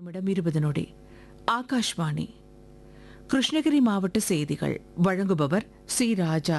நிமிடம் இருபது நொடி ஆகாஷ்வாணி கிருஷ்ணகிரி மாவட்ட செய்திகள் வழங்குபவர் சி ராஜா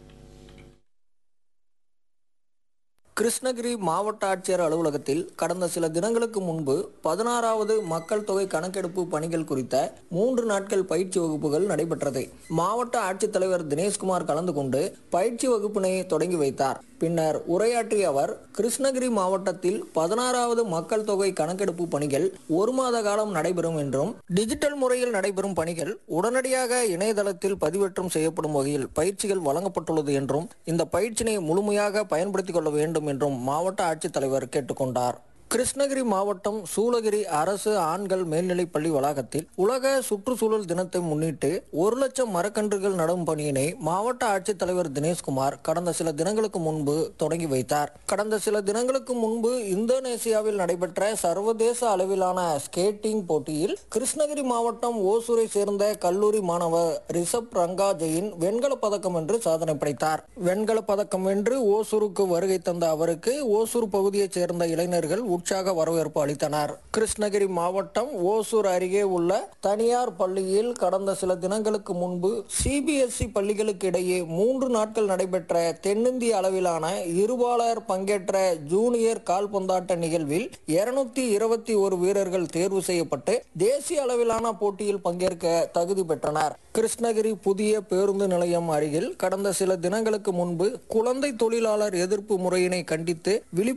கிருஷ்ணகிரி மாவட்ட ஆட்சியர் அலுவலகத்தில் கடந்த சில தினங்களுக்கு முன்பு பதினாறாவது மக்கள் தொகை கணக்கெடுப்பு பணிகள் குறித்த மூன்று நாட்கள் பயிற்சி வகுப்புகள் நடைபெற்றது மாவட்ட ஆட்சித்தலைவர் தினேஷ்குமார் கலந்து கொண்டு பயிற்சி வகுப்பினை தொடங்கி வைத்தார் பின்னர் உரையாற்றிய அவர் கிருஷ்ணகிரி மாவட்டத்தில் பதினாறாவது மக்கள் தொகை கணக்கெடுப்பு பணிகள் ஒரு மாத காலம் நடைபெறும் என்றும் டிஜிட்டல் முறையில் நடைபெறும் பணிகள் உடனடியாக இணையதளத்தில் பதிவேற்றம் செய்யப்படும் வகையில் பயிற்சிகள் வழங்கப்பட்டுள்ளது என்றும் இந்த பயிற்சியினை முழுமையாக பயன்படுத்திக் கொள்ள வேண்டும் என்றும் மாவட்ட ஆட்சித்தலைவர் கேட்டுக்கொண்டார் கிருஷ்ணகிரி மாவட்டம் சூளகிரி அரசு ஆண்கள் மேல்நிலைப் பள்ளி வளாகத்தில் உலக சுற்றுச்சூழல் தினத்தை முன்னிட்டு ஒரு லட்சம் மரக்கன்றுகள் நடும் பணியினை மாவட்ட ஆட்சித்தலைவர் தினேஷ்குமார் கடந்த சில தினங்களுக்கு முன்பு தொடங்கி வைத்தார் கடந்த சில தினங்களுக்கு முன்பு இந்தோனேசியாவில் நடைபெற்ற சர்வதேச அளவிலான ஸ்கேட்டிங் போட்டியில் கிருஷ்ணகிரி மாவட்டம் ஓசூரை சேர்ந்த கல்லூரி மாணவர் ரிஷப் ரங்கா ஜெயின் வெண்கல பதக்கம் வென்று சாதனை படைத்தார் வெண்கல பதக்கம் வென்று ஓசூருக்கு வருகை தந்த அவருக்கு ஓசூர் பகுதியைச் சேர்ந்த இளைஞர்கள் உற்சாக வரவேற்பு அளித்தனர் கிருஷ்ணகிரி மாவட்டம் ஓசூர் அருகே உள்ள தனியார் பள்ளியில் கடந்த சில தினங்களுக்கு முன்பு சிபிஎஸ்இ பள்ளிகளுக்கு இடையே மூன்று நாட்கள் நடைபெற்ற தென்னிந்திய அளவிலான இருபாலர் பங்கேற்ற ஜூனியர் கால்பந்தாட்ட நிகழ்வில் இருநூத்தி இருபத்தி ஒரு வீரர்கள் தேர்வு செய்யப்பட்டு தேசிய அளவிலான போட்டியில் பங்கேற்க தகுதி பெற்றனர் கிருஷ்ணகிரி புதிய பேருந்து நிலையம் அருகில் கடந்த சில தினங்களுக்கு முன்பு குழந்தை தொழிலாளர் எதிர்ப்பு முறையினை கண்டித்து விழிப்புணர்வு